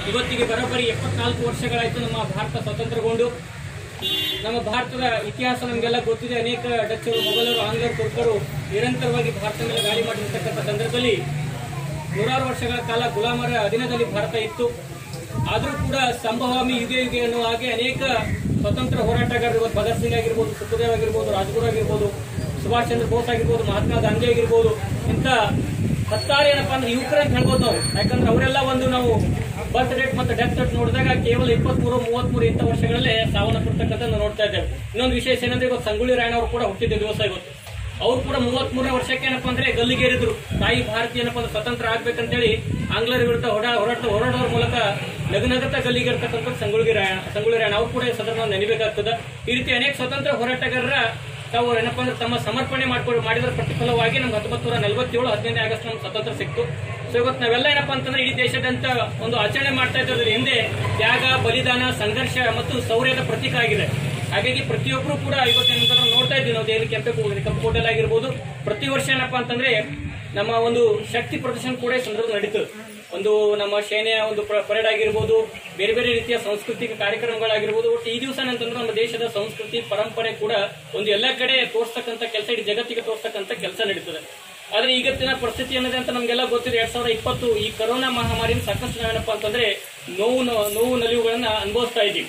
ಇವತ್ತಿಗೆ ಬರೋಬ್ಬರಿ ಎಪ್ಪತ್ನಾಲ್ಕು ವರ್ಷಗಳಾಯ್ತು ನಮ್ಮ ಭಾರತ ಸ್ವತಂತ್ರಗೊಂಡು ನಮ್ಮ ಭಾರತದ ಇತಿಹಾಸ ನಮಗೆಲ್ಲ ಗೊತ್ತಿದೆ ಅನೇಕ ಡಚ್ಚರು ಮೊಘಲರು ಆಂಗ್ಲರು ತುರ್ಕರು ನಿರಂತರವಾಗಿ ಭಾರತ ಮೇಲೆ ದಾಳಿ ಮಾಡಿರ್ತಕ್ಕಂಥ ಸಂದರ್ಭದಲ್ಲಿ ನೂರಾರು ವರ್ಷಗಳ ಕಾಲ ಗುಲಾಮರ ಅಧೀನದಲ್ಲಿ ಭಾರತ ಇತ್ತು ಆದರೂ ಕೂಡ ಸಂಭವಾಮಿ ಯುಗೆ ಯುಗೆ ಅನ್ನುವ ಹಾಗೆ ಅನೇಕ ಸ್ವತಂತ್ರ ಹೋರಾಟಗಾರರು ಇವತ್ತು ಭಗತ್ ಸಿಂಗ್ ಆಗಿರ್ಬೋದು ಸುಖದೇವ್ ಆಗಿರ್ಬೋದು ರಾಜ್ಗುರು ಆಗಿರ್ಬೋದು ಸುಭಾಷ್ ಚಂದ್ರ ಬೋಸ್ ಆಗಿರ್ಬೋದು ಮಹಾತ್ಮ ಗಾಂಧಿ ಆಗಿರ್ಬೋದು ಇಂಥ ಹತ್ತಾರು ಏನಪ್ಪಾ ಅಂದ್ರೆ ಯುವಕರು ಅಂತ ಹೇಳ್ಬೋದು ನಾವು ಯಾಕಂದ್ರೆ ಅವರೆಲ್ಲ ಒಂದು ನಾವು ಬರ್ತ್ ಡೇಟ್ ಮತ್ತು ಡೆತ್ ಡೇಟ್ ನೋಡಿದಾಗ ಕೇವಲ ಇಪ್ಪತ್ಮೂರು ಮೂವತ್ಮೂರು ಇಂಥ ವರ್ಷಗಳಲ್ಲೇ ಸಾವನ್ನಪ್ಪಿರ್ತಕ್ಕಂಥ ನಾವು ನೋಡ್ತಾ ಇದ್ದೇವೆ ಇನ್ನೊಂದು ವಿಶೇಷ ಏನಂದ್ರೆ ಇವತ್ತು ಸಂಗೊಳ್ಳಿ ರಾಯಣ್ಣ ಅವರು ಕೂಡ ಹುಟ್ಟಿದ ದಿವಸ ಇವತ್ತು ಅವ್ರು ಕೂಡ ಮೂವತ್ಮೂರನೇ ವರ್ಷಕ್ಕೆ ಏನಪ್ಪಾ ಅಂದ್ರೆ ಗಲ್ಲಿಗೇರಿದ್ರು ತಾಯಿ ಭಾರತಿ ಏನಪ್ಪಾ ಅಂದ್ರೆ ಸ್ವತಂತ್ರ ಆಗ್ಬೇಕಂತೇಳಿ ಆಂಗ್ಲರ ವಿರುದ್ಧ ಹೋರಾ ಹೋರಾಟ ಹೋರಾಟದ ಮೂಲಕ ನಗನಗತ ಗಲ್ಲಿಗೇರ್ತಕ್ಕಂಥ ಸಂಗೊಳ್ಳಿ ರಾಯಣ್ಣ ಸಂಗೊಳ್ಳಿ ರಾಯಣ್ಣ ಅವ್ರು ಕೂಡ ಈ ಸಂದರ್ಭ ನೆನಬೇಕಾಗ್ತದೆ ಈ ರೀತಿ ಅನೇಕ ಸ್ವತಂತ್ರ ಹೋರಾಟಗಾರರ ತಾವು ಏನಪ್ಪಾ ಅಂದ್ರೆ ತಮ್ಮ ಸಮರ್ಪಣೆ ಮಾಡ್ಕೊಂಡು ಮಾಡಿದ್ರ ಪ್ರತಿಫಲವಾಗಿ ನಮ್ಗೆ ಹತ್ತೊಂಬತ್ತು ನೂರ ನಲವತ್ತೇಳು ಹದಿನೈದನೇ ಆಗಸ್ಟ್ ನಮ್ಗೆ ಸ್ವತಂತ್ರ ಸಿಕ್ತು ಸೊ ಇವತ್ತು ನಾವೆಲ್ಲ ಏನಪ್ಪಾ ಅಂತಂದ್ರೆ ಇಡೀ ದೇಶದಂತ ಒಂದು ಆಚರಣೆ ಮಾಡ್ತಾ ಇದ್ದದ್ರ ಹಿಂದೆ ತ್ಯಾಗ ಬಲಿದಾನ ಸಂಘರ್ಷ ಮತ್ತು ಶೌರ್ಯದ ಪ್ರತೀಕ ಆಗಿದೆ ಹಾಗಾಗಿ ಪ್ರತಿಯೊಬ್ಬರು ಕೂಡ ಇವತ್ತೇನಂತಂದ್ರೆ ನೋಡ್ತಾ ಇದ್ದೀವಿ ನಾವು ದೆಹಲಿ ಕೆಂಪೆ ಕೆಂಪುಕೋಟೆಲ್ ಆಗಿರ್ಬೋದು ಪ್ರತಿ ವರ್ಷ ಏನಪ್ಪಾ ಅಂತಂದ್ರೆ ನಮ್ಮ ಒಂದು ಶಕ್ತಿ ಪ್ರದರ್ಶನ ಕೂಡ ಈ ಸಂದರ್ಭ ನಡೀತದೆ ಒಂದು ನಮ್ಮ ಸೇನೆಯ ಒಂದು ಪ- ಪರೇಡ್ ಆಗಿರ್ಬೋದು ಬೇರೆ ಬೇರೆ ರೀತಿಯ ಸಾಂಸ್ಕೃತಿಕ ಕಾರ್ಯಕ್ರಮಗಳಾಗಿರ್ಬೋದು ಒಟ್ಟು ಈ ದಿವಸ ಅಂತಂದ್ರೆ ನಮ್ಮ ದೇಶದ ಸಂಸ್ಕೃತಿ ಪರಂಪರೆ ಕೂಡ ಒಂದು ಎಲ್ಲ ಕಡೆ ತೋರಿಸ್ತಕ್ಕಂಥ ಕೆಲಸ ಇಡೀ ಜಗತ್ತಿಗೆ ತೋರಿಸ್ತಕ್ಕಂಥ ಕೆಲಸ ನಡೀತದೆ ಆದ್ರೆ ಈಗತ್ತಿನ ಪರಿಸ್ಥಿತಿ ಏನಿದೆ ಅಂತ ನಮಗೆಲ್ಲ ಗೊತ್ತಿದೆ ಎರಡ್ ಸಾವಿರದ ಇಪ್ಪತ್ತು ಈ ಕರೋನಾ ಮಹಾಮಾರಿಯಿಂದ ಸಾಕಷ್ಟು ನಾವೇನಪ್ಪಾ ಅಂತಂದ್ರೆ ನೋವು ನೋವು ನಲಿವುಗಳನ್ನ ಅನುಭವಿಸ್ತಾ ಇದ್ದೀವಿ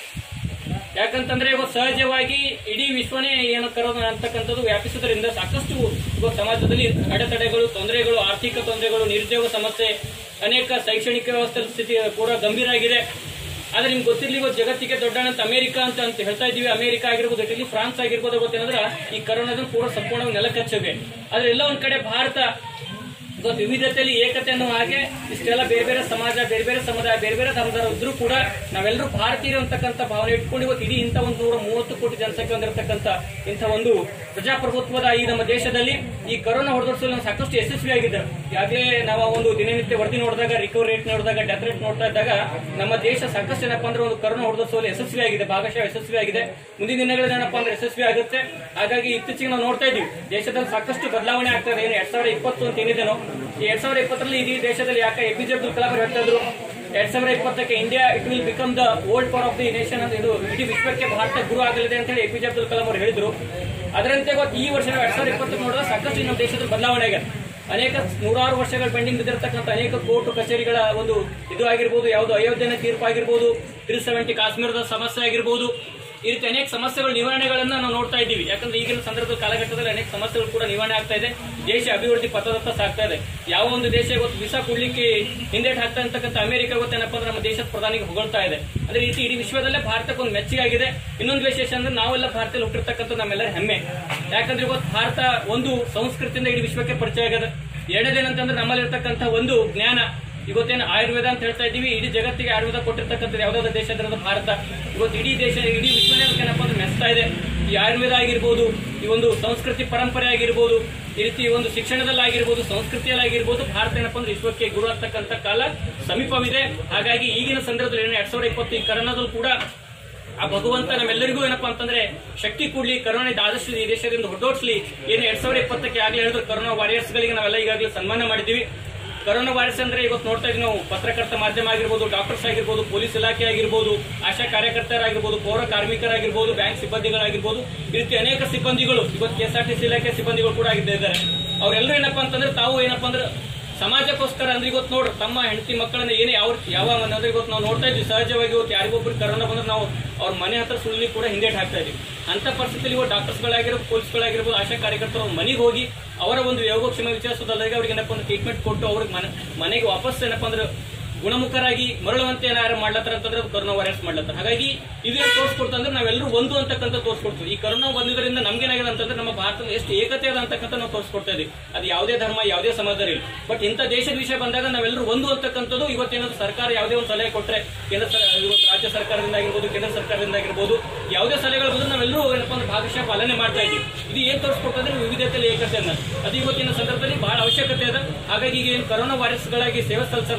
ಯಾಕಂತಂದ್ರೆ ಇವತ್ತು ಸಹಜವಾಗಿ ಇಡೀ ವಿಶ್ವನೇ ಏನು ಕರೋನಾ ಅಂತಕ್ಕಂಥದ್ದು ವ್ಯಾಪಿಸುವುದರಿಂದ ಸಾಕಷ್ಟು ಇವತ್ತು ಸಮಾಜದಲ್ಲಿ ಅಡೆತಡೆಗಳು ತೊಂದರೆಗಳು ಆರ್ಥಿಕ ತೊಂದರೆಗಳು ನಿರುದ್ಯೋಗ ಸಮಸ್ಯೆ ಅನೇಕ ಶೈಕ್ಷಣಿಕ ವ್ಯವಸ್ಥೆ ಸ್ಥಿತಿ ಪೂರ ಗಂಭೀರ ಆಗಿದೆ ಆದ್ರೆ ನಿಮ್ಗೆ ಗೊತ್ತಿರ್ಲಿ ಇವತ್ತು ಜಗತ್ತಿಗೆ ದೊಡ್ಡ ಅಂತ ಅಮೆರಿಕ ಅಂತ ಅಂತ ಹೇಳ್ತಾ ಇದೀವಿ ಅಮೆರಿಕ ಆಗಿರ್ಬೋದು ಇಟಲಿ ಫ್ರಾನ್ಸ್ ಆಗಿರ್ಬೋದು ಗೊತ್ತೇನಂದ್ರೆ ಈ ಕರೋನಾದ ಪೂರ ಸಂಪೂರ್ಣವಾಗಿ ನೆಲಕಚ್ಚಿವೆ ಆದ್ರೆ ಎಲ್ಲ ಒಂದ್ ಕಡೆ ಭಾರತ ಇವತ್ತು ವಿವಿಧತೆಯಲ್ಲಿ ಏಕತೆ ಅನ್ನೋ ಹಾಗೆ ಇಷ್ಟೆಲ್ಲ ಬೇರೆ ಬೇರೆ ಸಮಾಜ ಬೇರೆ ಬೇರೆ ಸಮುದಾಯ ಬೇರೆ ಬೇರೆ ಧರ್ಮದವರು ಇದ್ರೂ ಕೂಡ ನಾವೆಲ್ಲರೂ ಭಾರತೀಯರು ಅಂತಕ್ಕಂಥ ಭಾವನೆ ಇಟ್ಕೊಂಡು ಇವತ್ತು ಇಡೀ ಇಂಥ ಒಂದು ನೂರ ಮೂವತ್ತು ಕೋಟಿ ಜನಸಂಖ್ಯೆ ಹೊಂದಿರತಕ್ಕಂಥ ಇಂಥ ಒಂದು ಪ್ರಜಾಪ್ರಭುತ್ವದ ಈ ನಮ್ಮ ದೇಶದಲ್ಲಿ ಈ ಕರೋನಾ ಹೊಡೆದೋಡಿಸಲು ನಾವು ಸಾಕಷ್ಟು ಯಶಸ್ವಿಯಾಗಿದೆ ಈಗಾಗಲೇ ನಾವು ಆ ಒಂದು ದಿನನಿತ್ಯ ವರದಿ ನೋಡಿದಾಗ ರಿಕವರಿ ರೇಟ್ ನೋಡಿದಾಗ ಡೆತ್ ರೇಟ್ ನೋಡ್ತಾ ಇದ್ದಾಗ ನಮ್ಮ ದೇಶ ಸಾಕಷ್ಟು ಏನಪ್ಪಾ ಅಂದ್ರೆ ಒಂದು ಕರೋನಾ ಹೊಡೆದೋಡಿಸಲು ಯಶಸ್ವಿಯಾಗಿದೆ ಭಾಗಶಃ ಯಶಸ್ವಿಯಾಗಿದೆ ಮುಂದಿನ ದಿನಗಳಲ್ಲಿ ಏನಪ್ಪಾ ಅಂದ್ರೆ ಯಶಸ್ವಿ ಆಗುತ್ತೆ ಹಾಗಾಗಿ ಇತ್ತೀಚೆಗೆ ನಾವು ನೋಡ್ತಾ ಇದೀವಿ ದೇಶದಲ್ಲಿ ಸಾಕಷ್ಟು ಬದಲಾವಣೆ ಆಗ್ತಾ ಇದೆ ಏನು ಎರಡ್ ಸಾವಿರದ ಇಪ್ಪತ್ತು ಅಂತ ಏನಿದೆನೋ ಈ ಎರಡ್ ಸಾವಿರದ ಇಪ್ಪತ್ತರಲ್ಲಿ ಇಡೀ ದೇಶದಲ್ಲಿ ಯಾಕೆ ಎಪಿಜೆ ಅಬ್ದುಲ್ ಕಲಾಂ ಅವರು ಹೇಳ್ತಾ ಇದ್ರು ಎರಡ್ ಸಾವಿರದ ಇಪ್ಪತ್ತಕ್ಕೆ India it will become the world power of the nation ಅಂತ ಇದು ಇಡೀ ವಿಶ್ವಕ್ಕೆ ಭಾರತ ಗುರು ಆಗಲಿದೆ ಅಂತ ಹೇಳಿ ಎಪಿಜೆ ಅಬ್ದುಲ್ ಕಲಾಂ ಅವರು ಹೇಳಿದ್ರು ಅದರಂತೆ ಇವತ್ತು ಈ ವರ್ಷ ಎರಡ್ ಸಾವಿರದ ಇಪ್ಪತ್ತು ನೋಡಿದ್ರೆ ಸಾಕಷ್ಟು ನಮ್ಮ ದೇಶದಲ್ಲಿ ಬದಲಾವಣೆ ಆಗಿದೆ ಅನೇಕ ನೂರಾರು ವರ್ಷಗಳ ಪೆಂಡಿಂಗ್ ಬಿದ್ದಿರತಕ್ಕಂಥ ಅನೇಕ ಕೋರ್ಟ್ ಕಚೇರಿಗಳ ಒಂದು ಇದು ಆಗಿರ್ಬೋದು ಯಾವುದು ಅಯೋಧ್ಯೆನ ತೀರ್ಪು ಆಗಿರ್ಬೋದು ತ್ರೀ ಸೆವೆಂಟಿ ಕಾಶ್ಮೀರದ ಸಮಸ್ಯೆ ಆಗಿರ್ಬೋದು ಈ ರೀತಿ ಅನೇಕ ಸಮಸ್ಯೆಗಳ ನಿವಾರಣೆಗಳನ್ನ ನಾವು ನೋಡ್ತಾ ಇದ್ದೀವಿ ಯಾಕಂದ್ರೆ ಈಗಿನ ಸಂದರ್ಭದ ಕಾಲಘಟ್ಟದಲ್ಲಿ ಅನೇಕ ಸಮಸ್ಯೆಗಳು ಕೂಡ ನಿವಾರಣೆ ಆಗ್ತಾ ಇದೆ ದೇಶ ಅಭಿವೃದ್ಧಿ ಪಥದತ್ತ ಸಾಗ್ತಾ ಇದೆ ಯಾವ ಒಂದು ದೇಶ ಇವತ್ತು ವಿಸಾ ಕೊಡ್ಲಿಕ್ಕೆ ಹಿಂದೇಟ್ ಹಾಕ್ತಾ ಇರ್ತಕ್ಕಂಥ ಅಮೆರಿಕ ಗೊತ್ತೇನಪ್ಪ ಅಂದ್ರೆ ನಮ್ಮ ದೇಶದ ಪ್ರಧಾನಿಗೆ ಹೊಗಳ್ತಾ ಇದೆ ಅದೇ ರೀತಿ ಇಡೀ ವಿಶ್ವದಲ್ಲೇ ಭಾರತಕ್ಕೆ ಒಂದು ಮೆಚ್ಚುಗೆ ಆಗಿದೆ ಇನ್ನೊಂದು ವಿಶೇಷ ಅಂದ್ರೆ ನಾವೆಲ್ಲ ಭಾರತದಲ್ಲಿ ಹುಟ್ಟಿರ್ತಕ್ಕಂಥ ನಮ್ಮೆಲ್ಲರ ಹೆಮ್ಮೆ ಯಾಕಂದ್ರೆ ಇವತ್ತು ಭಾರತ ಒಂದು ಸಂಸ್ಕೃತಿಯಿಂದ ಇಡೀ ವಿಶ್ವಕ್ಕೆ ಪರಿಚಯ ಆಗಿದೆ ಎರಡನೇದೇನಂತಂದ್ರೆ ನಮ್ಮಲ್ಲಿರ್ತಕ್ಕಂಥ ಒಂದು ಜ್ಞಾನ ಇವತ್ತೇನು ಆಯುರ್ವೇದ ಅಂತ ಹೇಳ್ತಾ ಇದ್ದೀವಿ ಇಡೀ ಜಗತ್ತಿಗೆ ಆಯುರ್ವೇದ ಕೊಟ್ಟಿರ್ತಕ್ಕಂಥದ್ದು ಯಾವ್ದಾದ್ರು ದೇಶ ಅಂದ್ರೆ ಅದು ಭಾರತ ಇವತ್ತು ಇಡೀ ದೇಶ ಇಡೀ ವಿಶ್ವನೇ ಏನಪ್ಪ ಅಂದ್ರೆ ಮೆಚ್ತಾ ಇದೆ ಈ ಆಯುರ್ವೇದ ಆಗಿರ್ಬೋದು ಈ ಒಂದು ಸಂಸ್ಕೃತಿ ಪರಂಪರೆ ಆಗಿರ್ಬೋದು ಈ ರೀತಿ ಒಂದು ಶಿಕ್ಷಣದಲ್ಲಾಗಿರ್ಬೋದು ಸಂಸ್ಕೃತಿಯಲ್ಲಾಗಿರ್ಬೋದು ಭಾರತ ಏನಪ್ಪ ಅಂದ್ರೆ ವಿಶ್ವಕ್ಕೆ ಗುರು ಆಗ್ತಕ್ಕಂಥ ಕಾಲ ಸಮೀಪವಿದೆ ಹಾಗಾಗಿ ಈಗಿನ ಸಂದರ್ಭದಲ್ಲಿ ಏನು ಎರಡ್ ಸಾವಿರದ ಇಪ್ಪತ್ತು ಈ ಕರೋನಾದಲ್ಲಿ ಕೂಡ ಆ ಭಗವಂತ ನಮ್ಮೆಲ್ಲರಿಗೂ ಏನಪ್ಪಾ ಅಂತಂದ್ರೆ ಶಕ್ತಿ ಕೊಡ್ಲಿ ಕರೋನಾ ಆದಷ್ಟು ಈ ದೇಶದಿಂದ ಹೊರಡೋಡ್ಸ್ಲಿ ಏನು ಎರಡ್ ಸಾವಿರದ ಇಪ್ಪತ್ತಕ್ಕೆ ಆಗ್ಲೇ ಹೇಳಿದ್ರು ಕರೋನಾ ವಾರಿಯರ್ಸ್ ಗಳಿಗೆ ನಾವೆಲ್ಲ ಈಗಾಗಲೇ ಸನ್ಮಾನ ಮಾಡಿದ್ದೀವಿ ಕರೋನಾ ವೈರಸ್ ಅಂದ್ರೆ ಇವತ್ತು ನೋಡ್ತಾ ಇದ್ದೀವಿ ನಾವು ಪತ್ರಕರ್ತ ಮಾಧ್ಯಮ ಆಗಿರ್ಬೋದು ಡಾಕ್ಟರ್ಸ್ ಆಗಿರ್ಬೋದು ಪೊಲೀಸ್ ಇಲಾಖೆ ಆಗಿರ್ಬೋದು ಆಶಾ ಕಾರ್ಯಕರ್ತರಾಗಿರ್ಬೋದು ಪೌರ ಕಾರ್ಮಿಕರಾಗಿರ್ಬೋದು ಬ್ಯಾಂಕ್ ಸಿಬ್ಬಂದಿಗಳಾಗಿರ್ಬೋದು ಈ ರೀತಿ ಅನೇಕ ಸಿಬ್ಬಂದಿಗಳು ಇವತ್ತು ಕೆಎಸ್ಆರ್ಟಿಸಿ ಇಲಾಖೆ ಸಿಬ್ಬಂದಿಗಳು ಕೂಡ ಆಗಿದ್ದಾರೆ ಅವರೆಲ್ಲರೂ ಏನಪ್ಪಾ ಅಂತಂದ್ರೆ ತಾವು ಏನಪ್ಪಾ ಅಂದ್ರೆ ಸಮಾಜಕ್ಕೋಸ್ಕರ ಅಂದ್ರೆ ಇವತ್ತು ನೋಡ್ರಿ ತಮ್ಮ ಹೆಂಡತಿ ಮಕ್ಕಳನ್ನ ಏನೇ ಯಾವ ಯಾವ ಅಂದ್ರೆ ಇವತ್ತು ನಾವು ನೋಡ್ತಾ ಇದ್ವಿ ಸಹಜವಾಗಿ ಇವತ್ತು ಯಾರಿಗೊಬ್ರು ಕರೋನಾ ಬಂದ್ರೆ ನಾವು ಅವ್ರ ಮನೆ ಹತ್ರ ಸುಳ್ಳಿ ಕೂಡ ಹಿಂದೇಟ್ ಹಾಕ್ತಾ ಇದೀವಿ ಅಂತ ಪರಿಸ್ಥಿತಿಯಲ್ಲಿ ಇವತ್ತು ಡಾಕ್ಟರ್ಸ್ಗಳಾಗಿರ್ಬೋದು ಪೊಲೀಸ್ಗಳಾಗಿರ್ಬೋದು ಆಶಾ ಕಾರ್ಯಕರ್ತರು ಅವ್ರ ಮನೆಗೆ ಹೋಗಿ ಅವರ ಒಂದು ಯೋಗಕ್ಷೇಮ ವಿಚಾರಿಸೋದಲ್ಲಾಗಿ ಅವ್ರಿಗೆ ಏನಪ್ಪ ಅಂದ್ರೆ ಟ್ರೀಟ್ಮೆಂಟ್ ಕೊಟ್ಟು ಅವ್ರಿಗೆ ಮನೆ ಮನೆಗೆ ವಾಪಸ್ ಏನಪ್ಪ ಅಂದ್ರೆ ಗುಣಮುಖರಾಗಿ ಮರಳುವಂತೆ ಏನಾರು ಮಾಡ್ಲತ್ತಾರ ಅಂತಂದ್ರೆ ಅದು ಕರೋನಾ ವೈರಸ್ ಮಾಡ್ಲತ್ತಾರ ಹಾಗಾಗಿ ಇದೇ ತೋರಿಸ್ಕೊಡ್ತಂದ್ರೆ ನಾವೆಲ್ಲರೂ ಒಂದು ಅಂತಕ್ಕಂಥ ತೋರಿಸ್ಕೊಡ್ತೀವಿ ಈ ಕರೋನಾ ಬಂದಿದ್ದರಿಂದ ನಮ್ಗೇನಾಗಿದೆ ಅಂತಂದ್ರೆ ನಮ್ಮ ಭಾರತದ ಎಷ್ಟು ಏಕತೆ ಅದ ಅಂತಕ್ಕಂಥ ನಾವು ತೋರಿಸ್ಕೊಡ್ತಾ ಇದೀವಿ ಅದು ಯಾವುದೇ ಧರ್ಮ ಯಾವುದೇ ಸಮಾಜದಲ್ಲಿ ಬಟ್ ಇಂಥ ದೇಶದ ವಿಷಯ ಬಂದಾಗ ನಾವೆಲ್ಲರೂ ಒಂದು ಅಂತಕ್ಕಂಥದ್ದು ಇವತ್ತೇನಾದ್ರು ಸರ್ಕಾರ ಯಾವುದೇ ಒಂದು ಸಲಹೆ ಕೊಟ್ರೆ ಕೇಂದ್ರ ಸರ್- ಇವತ್ತು ರಾಜ್ಯ ಸರ್ಕಾರದಿಂದ ಆಗಿರ್ಬೋದು ಕೇಂದ್ರ ಸರ್ಕಾರದಿಂದ ಆಗಿರ್ಬೋದು ಯಾವುದೇ ಸಲಹೆಗಳು ಬಂದ್ರೆ ನಾವೆಲ್ಲರೂ ಏನಪ್ಪ ಅಂದ್ರೆ ಭಾಗಶಃ ಪಾಲನೆ ಮಾಡ್ತಾ ಇದ್ದೀವಿ ಇದು ಏನ್ ತೋರಿಸ್ಕೊಡ್ತಂದ್ರೆ ವಿವಿಧತೆಯಲ್ಲಿ ಏಕತೆ ಅನ್ನೋದು ಅದು ಇವತ್ತಿನ ಸಂದರ್ಭದಲ್ಲಿ ಬಹಳ ಅವಶ್ಯಕತೆ ಇದೆ ಹಾಗಾಗಿ ಈಗ ಏನು ಕರೋನಾ ವೈರಸ್ಗಳಾಗಿ ಸೇವೆ ಸಲ್ಲಿಸಿದಾರ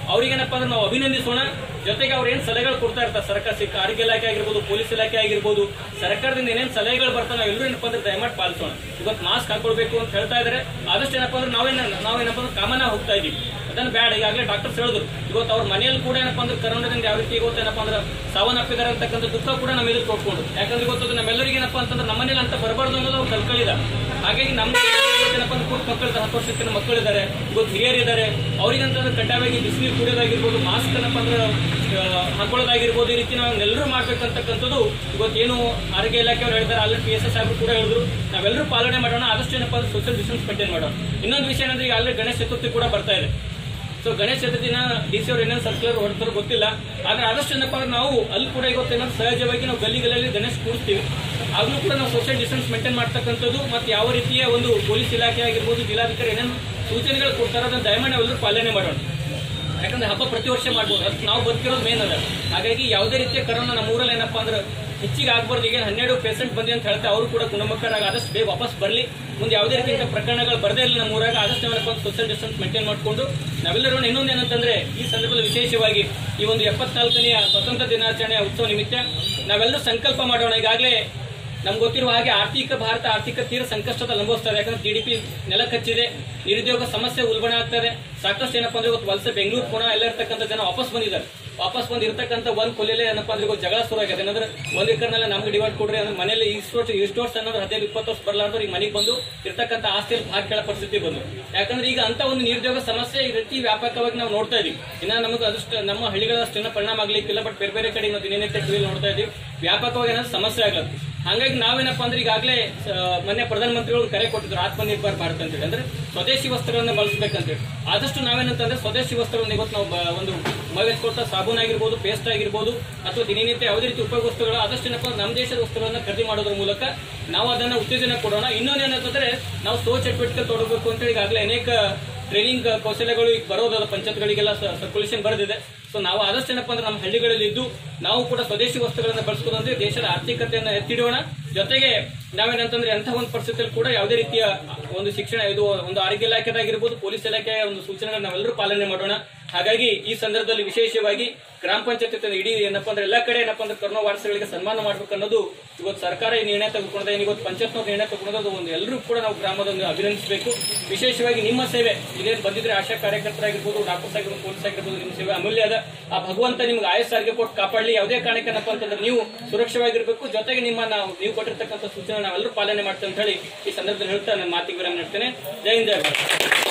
ಅವ್ರಿಗೇನಪ್ಪ ಅಂದ್ರೆ ನಾವು ಅಭಿನಂದಿಸೋಣ ಜೊತೆಗೆ ಅವ್ರು ಏನ್ ಸಲಹೆಗಳು ಕೊಡ್ತಾ ಇರ್ತಾರೆ ಸರ್ಕಾರ ಸಿಕ್ಕ ಆರೋಗ್ಯ ಇಲಾಖೆ ಆಗಿರ್ಬೋದು ಪೊಲೀಸ್ ಇಲಾಖೆ ಆಗಿರ್ಬೋದು ಸರ್ಕಾರದಿಂದ ಏನೇನ್ ಸಲಹೆಗಳು ಬರ್ತಾವೆ ನಾವು ಎಲ್ಲರೂ ಏನಪ್ಪ ಅಂದ್ರೆ ದಯಮಾಡಿ ಪಾಲಿಸೋಣ ಇವತ್ತು ಮಾಸ್ಕ್ ಹಾಕೊಳ್ಬೇಕು ಅಂತ ಹೇಳ್ತಾ ಇದಾರೆ ಆದಷ್ಟು ಏನಪ್ಪ ಅಂದ್ರೆ ನಾವೇನ ನಾವೇನಪ್ಪ ಅಂದ್ರೆ ಕಾಮನ ಹೋಗ್ತಾ ಇದೀವಿ ಅದನ್ನ ಬೇಡ ಈಗಾಗಲೇ ಡಾಕ್ಟರ್ಸ್ ಹೇಳಿದ್ರು ಇವತ್ತು ಅವ್ರ ಮನೆಯಲ್ಲಿ ಕೂಡ ಏನಪ್ಪ ಅಂದ್ರೆ ಕರೋನಾದಿಂದ ಯಾವ ರೀತಿ ಇವತ್ತು ಏನಪ್ಪ ಅಂದ್ರೆ ಸಾವನ್ನಪ್ಪಿದ್ದಾರೆ ಅಂತಕ್ಕಂಥ ದುಃಖ ಕೂಡ ನಮ್ಮ ಎದುರು ಕೊಟ್ಕೊಂಡು ಯಾಕಂದ್ರೆ ಇವತ್ತು ನಮ್ಮೆಲ್ಲರಿಗೆ ಏನಪ್ಪ ಅಂತಂದ್ರೆ ನಮ್ಮ ಮನೇಲಿ ಅಂತ ಬರಬಾರ್ದು ಅನ್ನೋದು ಅವ್ರು ಕಲ್ಕೊಂಡಿದ ಹಾಗಾಗಿ ನಮ್ಮ ಏನಪ್ಪ ಅಂದ್ರೆ ಪುಟ್ಟ ಮಕ್ಕಳು ಹತ್ತು ವರ್ಷಕ್ಕಿಂತ ಮಕ್ಕಳಿದ್ದಾರೆ ಇವತ್ತು ಹಿರಿಯರು ಇದ್ದಾರೆ ಅವ್ರಿಗಂತಂದ್ರೆ ಕಡ್ಡಾಯವಾಗಿ ಬಿಸಿನೀರು ಕುಡಿಯೋದಾಗಿರ್ಬೋದು ಮಾಸ್ಕ್ ಏನಪ್ಪ ಅಂದ್ರೆ ಆ, ಹಾಕೊಳ್ಳೋದಾಗಿರ್ಬೋದು ಈ ರೀತಿ ನಾವು ಎಲ್ಲರೂ ಮಾಡ್ಬೇಕಂತಕ್ಕಂಥದ್ದು ಇವತ್ತೇನು ಆರೋಗ್ಯ ಇಲಾಖೆಯವರು ಹೇಳಿದ್ದಾರೆ ಅಲ್ಲಿ ಪಿ ಎಸ್ ಎಸ್ ಸಾಹೇಬರು ಕೂಡ ಹೇಳಿದ್ರು ನಾವೆಲ್ಲರೂ ಪಾಲನೆ ಮಾಡೋಣ ಆದಷ್ಟು ಏನಪ್ಪ ಅಂದ್ರೆ ಸೋಷಿಯಲ್ ಡಿಸ್ಟೆನ್ಸ್ ಮೇಂಟೈನ್ ಮಾಡೋಣ ಇನ್ನೊಂದು ವಿಷಯ ಏನಂದ್ರೆ ಈಗ ಅಲ್ಲಿ ಗಣೇಶ ಚತುರ್ಥಿ ಕೂಡ ಬರ್ತಾ ಇದೆ ಸೊ ಗಣೇಶ ಚತುರ್ಥಿನ ಡಿ ಸಿ ಅವ್ರು ಏನೇನು ಸರ್ಕ್ಯುಲರ್ ಹೊರಡ್ತಾರೋ ಗೊತ್ತಿಲ್ಲ ಆದ್ರೆ ಆದಷ್ಟು ಏನಪ್ಪ ಅಂದ್ರೆ ನಾವು ಅಲ್ಲಿ ಕೂಡ ಇವತ್ತೇನಾದ್ರು ಸಹಜವಾಗಿ ನಾವು ಗಲ್ಲಿ ಗಲ್ಲಲ್ಲಿ ಗಣೇಶ ಕೂರಿಸ್ತೀವಿ ಆಗ್ಲೂ ಕೂಡ ನಾವು ಸೋಷಿಯಲ್ ಡಿಸ್ಟೆನ್ಸ್ ಮೇಂಟೈನ್ ಮಾಡ್ತಕ್ಕಂಥದ್ದು ಮತ್ತೆ ಯಾವ ರೀತಿಯ ಒಂದು ಪೊಲೀಸ್ ಇಲಾಖೆ ಆಗಿರ್ಬೋದು ಜಿಲ್ಲಾಧಿಕಾರಿ ಏನೇನು ಸೂಚನೆಗಳು ಕೊಡ್ತಾರೋ ಅದನ್ನ ದಯಮಾಡಿ ನಾವೆಲ್ಲರೂ ಪಾಲನೆ ಮಾಡೋಣ ಯಾಕಂದ್ರೆ ಹಬ್ಬ ಪ್ರತಿ ವರ್ಷ ಮಾಡ್ಬೋದು ಅದಕ್ಕೆ ನಾವು ಬದುಕಿರೋದು ಮೇನ್ ಅದ ಹಾಗಾಗಿ ಯಾವುದೇ ರೀತಿಯ ಕರೋನಾ ನಮ್ಮ ಊರಲ್ಲಿ ಏನಪ್ಪಾ ಅಂದ್ರೆ ಹೆಚ್ಚಿಗೆ ಆಗ್ಬಾರ್ದು ಈಗ ಹನ್ನೆರಡು ಪೇಷಂಟ್ ಬಂದಿ ಅಂತ ಹೇಳ್ತಾ ಅವರು ಕೂಡ ಗುಣಮುಖರಾಗಿ ಆದಷ್ಟು ಬೇಗ ವಾಪಸ್ ಬರಲಿ ಮುಂದೆ ಯಾವುದೇ ರೀತಿಯ ಪ್ರಕರಣಗಳು ಬರದೇ ಇಲ್ಲ ನಮ್ಮ ಊರಾಗ ಆದಷ್ಟು ಏನಪ್ಪ ಸೋಷಿಯಲ್ ಡಿಸ್ಟೆನ್ಸ್ ಮೇಂಟೈನ್ ಮಾಡಿಕೊಂಡು ನಾವೆಲ್ಲರೂ ಇನ್ನೊಂದು ಏನಂತಂದ್ರೆ ಈ ಸಂದರ್ಭದಲ್ಲಿ ವಿಶೇಷವಾಗಿ ಈ ಒಂದು ಎಪ್ಪತ್ನಾಲ್ಕನೆಯ ಸ್ವತಂತ್ರ ದಿನಾಚರಣೆಯ ಉತ್ಸವ ನಿಮಿತ್ತ ನಾವೆಲ್ಲರೂ ಸಂಕಲ್ಪ ಮಾಡೋಣ ಈಗಾಗಲೇ ನಮ್ಗೆ ಗೊತ್ತಿರುವ ಹಾಗೆ ಆರ್ಥಿಕ ಭಾರತ ಆರ್ಥಿಕ ತೀರ ಸಂಕಷ್ಟದಲ್ಲಿ ಅನುಭವಿಸ್ತಾ ಇದೆ ಯಾಕಂದ್ರೆ ಜಿಡಿಪಿ ನೆಲ ಕಚ್ಚಿದೆ ನಿರುದ್ಯೋಗ ಸಮಸ್ಯೆ ಉಲ್ಬಣ ಆಗ್ತದೆ ಸಾಕಷ್ಟು ಏನಪ್ಪಾ ಅಂದ್ರೆ ಇವತ್ತು ವಲಸೆ ಬೆಂಗಳೂರು ಪುಣೆ ಎಲ್ಲ ಇರ್ತಕ್ಕಂಥ ಜನ ವಾಪಸ್ ಬಂದಿದ್ದಾರೆ ವಾಪಸ್ ಬಂದು ಇರ್ತಕ್ಕಂಥ ಒಂದ್ ಕೊಲೆಲೆ ಏನಪ್ಪಾ ಅಂದ್ರೆ ಇವತ್ತು ಜಗಳ ಶುರು ಆಗಿದೆ ಏನಂದ್ರೆ ಒಂದ್ ಎಕರ್ನಲ್ಲಿ ನಮ್ಗೆ ಡಿವೈಡ್ ಕೊಡ್ರಿ ಅಂದ್ರೆ ಮನೇಲಿ ಇಷ್ಟು ವರ್ಷ ಇಷ್ಟು ವರ್ಷ ಅನ್ನೋದು ಹದಿನೈದು ಇಪ್ಪತ್ತು ವರ್ಷ ಬರಲಾರ್ದು ಈಗ ಮನೆಗೆ ಬಂದು ಇರ್ತಕ್ಕಂಥ ಆಸ್ತಿಯಲ್ಲಿ ಭಾಗ ಕೇಳೋ ಪರಿಸ್ಥಿತಿ ಬಂದು ಯಾಕಂದ್ರೆ ಈಗ ಅಂತ ಒಂದು ನಿರುದ್ಯೋಗ ಸಮಸ್ಯೆ ಈ ರೀತಿ ವ್ಯಾಪಕವಾಗಿ ನಾವು ನೋಡ್ತಾ ಇದೀವಿ ಇನ್ನ ನಮಗೆ ಅದಷ್ಟು ನಮ್ಮ ಹಳ್ಳಿಗಳಷ್ಟು ಇನ್ನೂ ಪರಿಣಾಮ ಆಗ್ಲಿಕ್ಕಿಲ್ಲ ಬಟ್ ಬೇರೆ ಬೇರೆ ಕಡೆ ನಾವು ದಿನನಿತ್ಯ ಟಿವಿಲಿ ನೋಡ್ತಾ ಇದೀವಿ ವ್ಯಾಪಕವಾಗಿ ಏನಾದ್ರು ಸಮಸ್ಯೆ ಆಗ್ಲತ್ತೆ ಹಾಗಾಗಿ ನಾವೇನಪ್ಪ ಅಂದ್ರೆ ಈಗಾಗಲೇ ಮೊನ್ನೆ ಪ್ರಧಾನಮಂತ್ರಿಗಳು ಕರೆ ಕೊಟ್ಟಿದ್ರು ಆತ್ಮನಿರ್ಭರ್ ಭಾರತ್ ಅಂತೇಳಿ ಅಂದ್ರೆ ಸ್ವದೇಶಿ ವಸ್ತ್ರಗಳನ್ನ ಬಳಸಬೇಕಂತೇಳಿ ಆದಷ್ಟು ನಾವೇನಂತಂದ್ರೆ ಸ್ವದೇಶಿ ವಸ್ತ್ರಗಳನ್ನ ಇವತ್ತು ನಾವು ಬ- ಒಂದು ಮೈವೆಸ್ಕೊಳ್ತಾ ಸಾಬೂನ್ ಆಗಿರ್ಬೋದು ಪೇಸ್ಟ್ ಆಗಿರ್ಬೋದು ಅಥವಾ ದಿನನಿತ್ಯ ಯಾವುದೇ ರೀತಿ ಉಪಯೋಗ ವಸ್ತುಗಳು ಆದಷ್ಟು ಏನಪ್ಪ ಅಂದ್ರೆ ನಮ್ಮ ದೇಶದ ವಸ್ತುಗಳನ್ನ ಖರೀದಿ ಮಾಡೋದ್ರ ಮೂಲಕ ನಾವು ಅದನ್ನ ಉತ್ತೇಜನ ಕೊಡೋಣ ಇನ್ನೊಂದು ಏನಂತಂದ್ರೆ ನಾವು ಸೋ ಚಟುವಟಿಕೆ ತೊಡಗಬೇಕು ಅಂತೇಳಿ ಈಗಾಗಲೇ ಅನೇಕ ಟ್ರೈನಿಂಗ್ ಕೌಶಲ್ಯಗಳು ಈಗ ಬರೋದಲ್ಲ ಪಂಚಾಯತ್ಗಳಿಗೆಲ್ಲ ಸರ್ಕ್ಯುಲೇಷನ್ ಬರೆದಿದೆ ಸೊ ನಾವು ಆದಷ್ಟು ಏನಪ್ಪ ಅಂದ್ರೆ ನಮ್ಮ ಹಳ್ಳಿಗಳಲ್ಲಿ ಇದ್ದು ನಾವು ಕೂಡ ಸ್ವದೇಶಿ ವಸ್ತುಗಳನ್ನು ಬಳಸ್ಕೋದಂದ್ರೆ ದೇಶದ ಆರ್ಥಿಕತೆಯನ್ನು ಎತ್ತಿಡೋಣ ಜೊತೆಗೆ ನಾವೇನಂತಂದ್ರೆ ಅಂತಹ ಒಂದು ಪರಿಸ್ಥಿತಿಯಲ್ಲಿ ಕೂಡ ಯಾವುದೇ ರೀತಿಯ ಒಂದು ಶಿಕ್ಷಣ ಇದು ಒಂದು ಆರೋಗ್ಯ ಇಲಾಖೆದಾಗಿರ್ಬೋದು ಪೊಲೀಸ್ ಇಲಾಖೆಯ ಒಂದು ಸೂಚನೆಗಳನ್ನ ನಾವೆಲ್ಲರೂ ಪಾಲನೆ ಮಾಡೋಣ ಹಾಗಾಗಿ ಈ ಸಂದರ್ಭದಲ್ಲಿ ವಿಶೇಷವಾಗಿ ಗ್ರಾಮ ಪಂಚಾಯತ್ ಇಡೀ ಏನಪ್ಪಾ ಅಂದ್ರೆ ಎಲ್ಲ ಕಡೆ ಏನಪ್ಪಾ ಅಂದ್ರೆ ಕರೋನಾ ವಾರಸುಗಳಿಗೆ ಸನ್ಮಾನ ಮಾಡ್ಬೇಕು ಅನ್ನೋದು ಇವತ್ತು ಸರ್ಕಾರ ಈ ನಿರ್ಣಯ ತೆಗೆದುಕೊಂಡದೆ ಇವತ್ತು ಪಂಚಾಯತ್ನವ್ರು ನಿರ್ಣಯ ತೆಗೆದುಕೊಂಡದು ಒಂದು ಎಲ್ಲರೂ ಕೂಡ ನಾವು ಗ್ರಾಮದೊಂದು ಅಭಿನಂದಿಸಬೇಕು ವಿಶೇಷವಾಗಿ ನಿಮ್ಮ ಸೇವೆ ಇದೇನು ಬಂದಿದ್ರೆ ಆಶಾ ಕಾರ್ಯಕರ್ತರಾಗಿರ್ಬೋದು ಡಾಕ್ಟರ್ಸ್ ಆಗಿರ್ಬೋದು ಪೊಲೀಸ್ ಆಗಿರ್ಬೋದು ನಿಮ್ಮ ಸೇವೆ ಅಮೂಲ್ಯ ಅದ ಆ ಭಗವಂತ ನಿಮ್ಗೆ ಆಯಸ್ ಆರೋಗ್ಯ ಕೊಟ್ಟು ಕಾಪಾಡಲಿ ಯಾವುದೇ ಕಾರಣಕ್ಕೇನಪ್ಪ ಅಂತಂದ್ರೆ ನೀವು ಸುರಕ್ಷವಾಗಿರ್ಬೇಕು ಜೊತೆಗೆ ನಿಮ್ಮ ನಾವು ನೀವು ಕೊಟ್ಟಿರ್ತಕ್ಕಂಥ ಸೂಚನೆ ನಾವೆಲ್ಲರೂ ಪಾಲನೆ ಮಾಡ್ತೇವೆ ಅಂತ ಹೇಳಿ ಈ ಸಂದರ್ಭದಲ್ಲಿ ಹೇಳ್ತಾ ನನ್ನ ಮಾತಿಗೆ ವಿರಾಮ ನೀಡ್ತೇನೆ ಜೈ ಹಿಂದ್ ಜೈ ಭಾರತ್